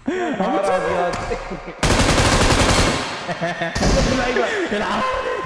نهار ابيض العب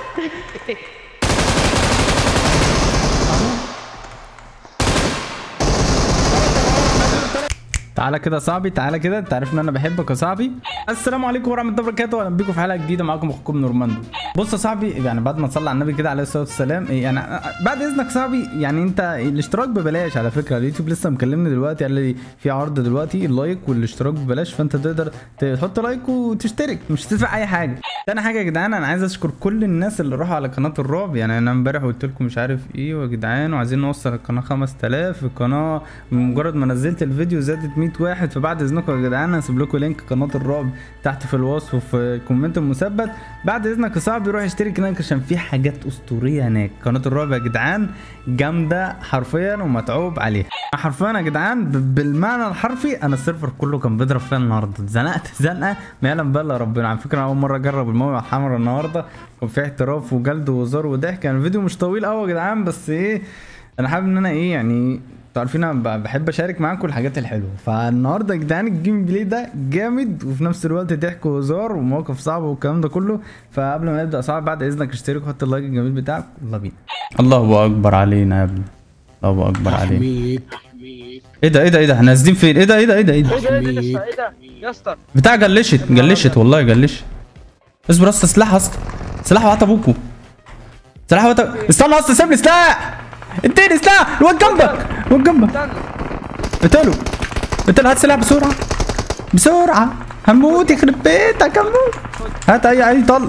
تعالى كده يا صاحبي تعالى كده انت عارف ان انا بحبك يا صاحبي السلام عليكم ورحمه الله وبركاته اهلا بيكم في حلقه جديده معاكم اخوكم نورماندو بص يا صاحبي يعني بعد ما تصلي على النبي كده عليه الصلاه والسلام إيه يعني بعد اذنك يا صاحبي يعني انت الاشتراك ببلاش على فكره اليوتيوب لسه مكلمني دلوقتي قال لي في عرض دلوقتي اللايك والاشتراك ببلاش فانت تقدر تحط لايك وتشترك مش هتدفع اي حاجه تاني حاجه يا جدعان انا عايز اشكر كل الناس اللي راحوا على قناه الرعب يعني انا امبارح قلت لكم مش عارف ايه يا جدعان وعايزين نوصل القناه 5000 القناه مجرد ما نزلت الفيديو زادت 100 واحد فبعد اذنكم يا جدعان هسيب لكم لينك قناه الرعب تحت في الوصف وفي الكومنت المثبت بعد اذنك يا صاحبي روح اشترك هناك عشان في حاجات اسطوريه هناك قناه الرعب يا جدعان جامده حرفيا ومتعوب عليها حرفيا يا جدعان ب- بالمعنى الحرفي انا السيرفر كله كان بيضرب فيا النهارده اتزنقت زنقه ما يعلم بقى الا ربنا على فكره أنا اول مره اجرب المويه الحمراء النهارده كان في احتراف وجلد وهزار وضحك كان الفيديو مش طويل قوي يا جدعان بس ايه انا حابب ان انا ايه يعني انتوا عارفين انا ب- بحب اشارك معاكم الحاجات الحلوه فالنهارده يا جدعان الجيم بلاي ده جامد وفي نفس الوقت ضحك وهزار ومواقف صعبه والكلام ده كله فقبل ما نبدا صعب بعد اذنك اشترك وحط اللايك الجميل بتاعك يلا بينا الله اكبر علينا يا ابني الله اكبر علينا ميك ايه ده ايه ده ايه ده احنا نازلين فين ايه ده ايه ده ايه ده ايه ده ايه ده ايه ده يا اسطى؟ ايه ده يا اسطى بتاع جلشت جلشت والله جلشت اصبر يا اسطى سلاح يا اسطى سلاح وقت ابوكو سلاح وقت استنى يا اسطى سيب لي سلاح اديني سلاح الواد جنبك الواد جنبك استنى قتله قتله هات سلاح بسرعه بسرعه هموت يخرب بيتك هموت هات اي اي طل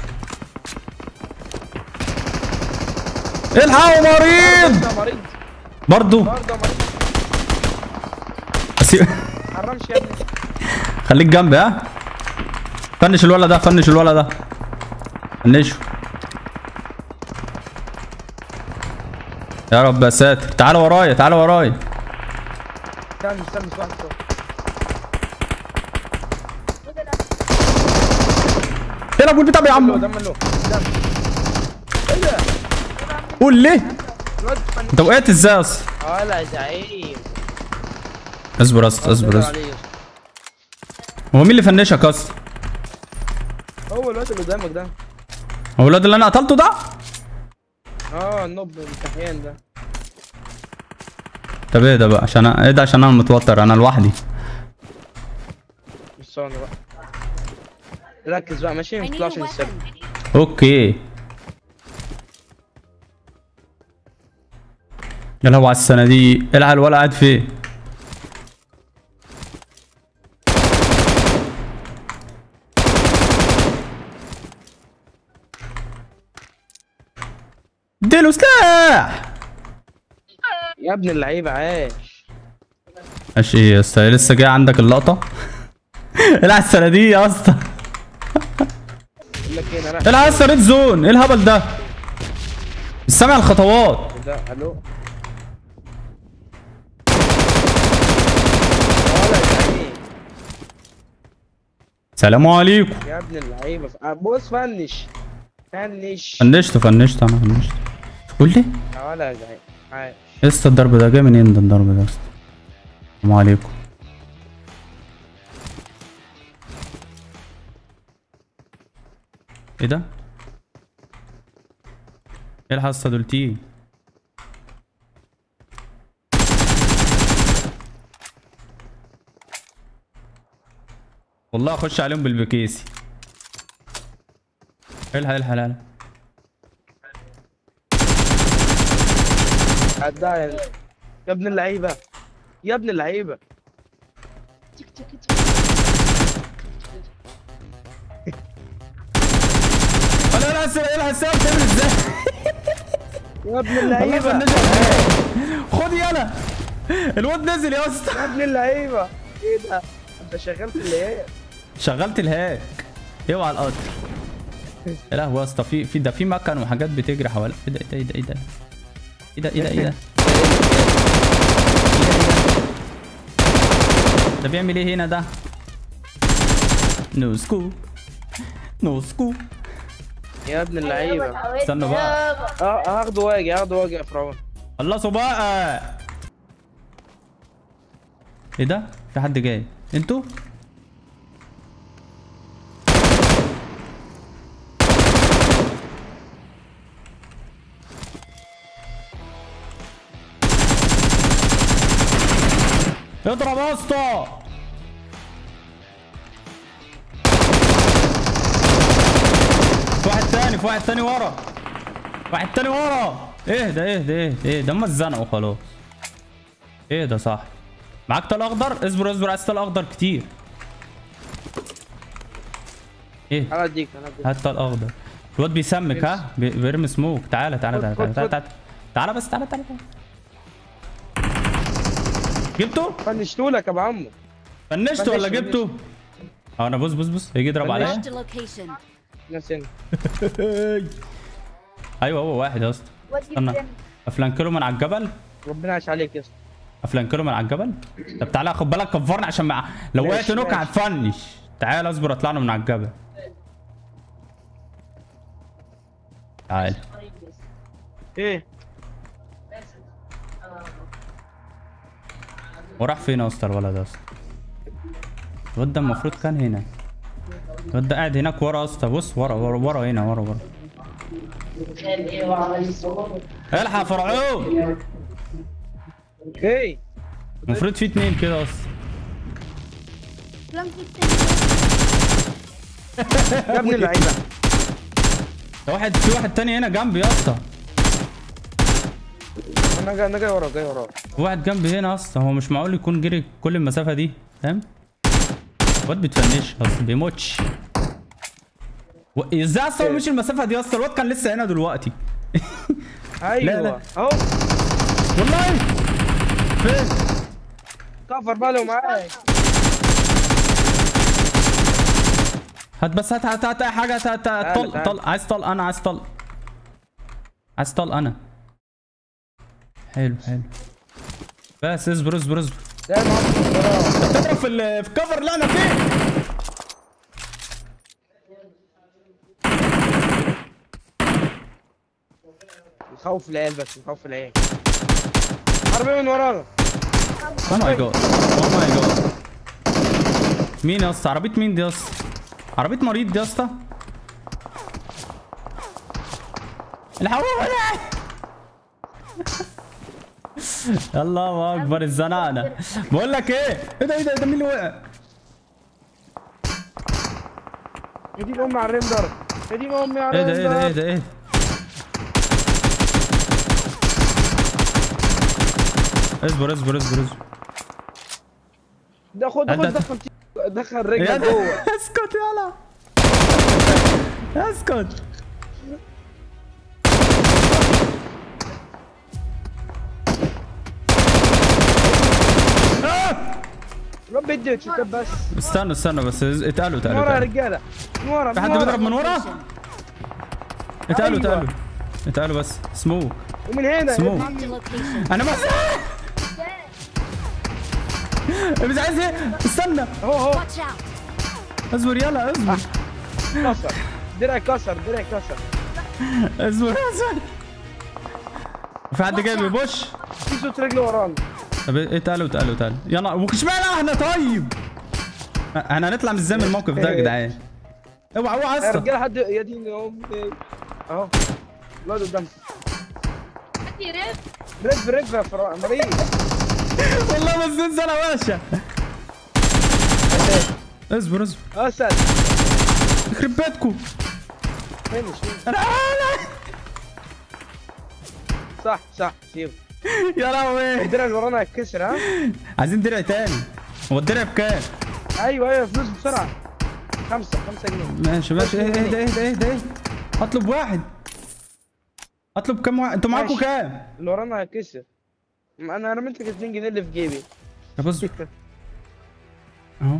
الحقوا مريض ده مريض برضو برضه مريض أسيب- حرمش يا ابني خليك جنبي ها فنش الولد ده فنش الولد ده فنشه يا رب يا ساتر تعال ورايا تعال ورايا استنى استنى استنى استنى. ايه الابو البتاع يا دم عم دم له دم ايه ده؟ قول ليه الواد فن- انت وقعت ازاي اصلا اه لا زعيم اصبر اصبر اصبر الله اصبر عليه. هو مين اللي فنشك اصلا هو الواد اللي قدامك ده هو الواد اللي انا قتلته ده اه النوب الكحيان ده طب ايه ده بقى عشان أنا- ايه ده عشان انا متوتر انا لوحدي مش ثواني بقى ركز بقى ماشي ما I need a تطلعش من السر weapon. اوكي يا لهوي على الصناديق العب الولد قاعد فين اديله سلاح يا ابن اللعيبه عاش ماشي ايه يا اسطى لسه جاي عندك اللقطه العب الصناديق يا اسطى بقول لك ايه انا رايح العب يا اسطى ريد زون ايه الهبل ده مش سامع الخطوات ده الو ولا زعيم سلام عليكم يا ابن اللعيبه ف- بص فنش فنش فنشت فنشت انا فنشت قول لي يا ولا زعيم عاش يا اسطى الضرب ده جاي منين ده الضرب ده يا اسطى السلام عليكم ايه ده ايه الحصه دول تيجي والله اخش عليهم بالبكيسي الحق الحق الحق عدها يا يا ابن اللعيبه يا ابن اللعيبه انا لا اسال ايه الحساب تعمل ازاي يا ابن والله اللعيبه فنشها. خد يلا الواد نزل يا اسطى يا ابن اللعيبه ايه ده انت شغال في الليالي شغلت الهاك اوعى القطر يا لهوي يا اسطى في في ده في مكن وحاجات بتجري حوالي ايه ده ايه ده ايه ده ايه ده ايه ده ايه ده ده بيعمل ايه هنا ده نو سكوب نو سكوب يا ابن اللعيبه استنوا بقى اه هاخده واجي هاخده واجي يا فرعون خلصوا بقى ايه ده في حد جاي انتوا اضرب يا اسطى في واحد تاني في واحد تاني ورا واحد تاني ورا اهدى اهدى اهدى اهدى هم اتزنقوا خلاص اهدى صح معاك طال اخضر اصبر اصبر عايز طال اخضر كتير ايه انا اديك انا اديك هات طال اخضر الواد بيسمك ها بي- بيرمي سموك تعالى تعالى تعالى خد- تعالى خد- تعالى تعالى بس تعالى تعالى جبته؟ فنشتولك يا ابو عمو فنشته فنش- ولا فنش. جبته؟ اه انا بص بص بص هيجي يضرب فنش. عليا Marked a location. ناس هنا ايوه هو واحد يا اسطى استنى افلانكله من على الجبل ربنا يعيش عليك يا اسطى افلانكله من على الجبل طب تعالى خد بالك كفرني عشان مع... لو ماشي، وقعت نوك ماشي. هتفنش تعال اصبر اطلع له من على الجبل تعال ايه وراح فين يا اسطى الولد ده يا اسطى الواد ده المفروض كان هنا الواد ده قاعد هناك ورا يا اسطى بص ورا ورا ورا هنا ورا ورا الحق يا فرعون ايه المفروض في اتنين كده يا اسطى يا ابن اللعيبه ده واحد في واحد تاني هنا جنبي يا اسطى انا جاي انا جاي ورا جاي ورا في واحد جنبي هنا يا اسطى هو مش معقول يكون جري كل المسافه دي فاهم الواد بيتفنش اصلا بيموتش و- ازاي اصلا هو مش المسافه دي يا اسطى الواد كان لسه هنا دلوقتي ايوه لا. اهو والله فين كفر باله معاك هات بس هات هات هات اي حاجه هات هات هات تعال، طل تعال. طل عايز طل انا عايز طل عايز طل انا حلو حلو بس اصبر اصبر اصبر ده معاك تضرب في ال- في الكفر لا انا فين نخوف العيال بس نخوف العيال حربي من ورانا او ماي جاد او ماي جاد مين يا اسطى عربيه مين دي يا اسطى عربيه مريض دي يا اسطى الحقوني الله اكبر الزنانه بقول لك ايه ايه ده ايه ده إيه ده مين اللي وقع يدين امي على الريم ضرب يدين امي على ايه ده الريم ايه ده ايه ضرب ده ايه اصبر اصبر اصبر اصبر ده خد هات- خد هات. دخل دخل يا رجلك ده- جوه اسكت يلا اسكت آه! رب يدي تشوف بس استنوا استنوا بس اتقالوا من اتقالوا ورا يا اتقالوا. رجاله من ورا في من حد ورا. بيضرب من ورا اتقالوا أيوة. اتقالوا اتقالوا بس سموك ومن هنا سموك. Marked a location. انا بس مش عايز ايه استنى اهو اهو Watch out. اصبر يلا اصبر كسر درع كسر درع كسر اصبر اصبر في حد جاي بيبوش في صوت رجل ورانا طب ايه اتقالوا اتقالوا اتقالوا يلا واشمعنى احنا طيب احنا هنطلع من ازاي من الموقف ده يا جدعان اوعى اوعى يا اسطى رجاله حد يا دين امي اهو الواد قدام رف رف يا فرا مريض والله بس انزل يا باشا اصبر اصبر اسد يخرب بيتكم فينش فينش. انا انا صح صح سيب يا لهوي الدرع اللي ورانا هيتكسر ها عايزين درع تاني هو الدرع بكام؟ ايوه ايوه فلوس بسرعه خمسة خمسة جنيه ماشي ماشي ايه ايه ده ايه ده ايه ده ايه اطلب واحد اطلب كام واحد انتوا معاكم ماشي. كام؟ اللي ورانا هيتكسر ما انا رميت لك 2 جنيه اللي في جيبي طب بص اهو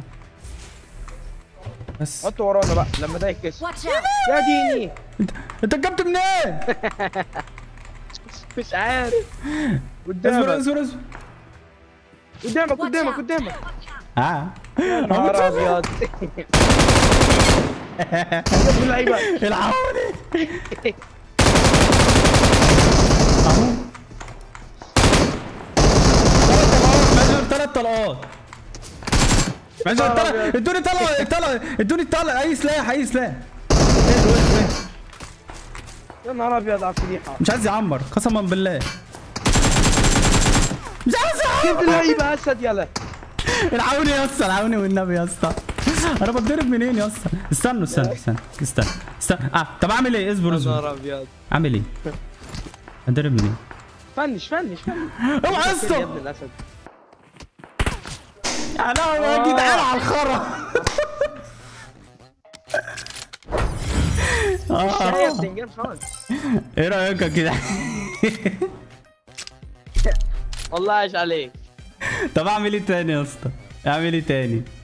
بس حطه ورانا بقى لما ده يتكسر Watch out. يا ديني انت انت جبت منين؟ مش عارف اصبر قدامك اصبر اصبر قدامك Watch قدامك out. قدامك اه نهار ابيض يا ابن اللعيبه العوني اهو ثلاث طلقات ماشي ثلاث طلقات ادوني طلقه طلقه ادوني طلقه اي سلاح اي سلاح يا نهار ابيض على الفضيحه مش عايز يعمر قسما بالله مش عايز يا ابن يعمر اللعيبه اسد يلا العوني يا اسطى العوني والنبي يا اسطى انا بتضرب منين يا اسطى استنوا استنوا استنوا استنى استنى اه طب اعمل ايه اصبر يا اصبر نهار ابيض اعمل ايه اتضرب منين فنش فنش فنش اوعى يا يا اسطى ابن الاسد يا لهوي يا جدعان على الخرا مش هي آه. بتنجان خالص ايه رايك يا جدعان والله عاش عليك طب اعمل ايه تاني يا اسطى اعمل ايه تاني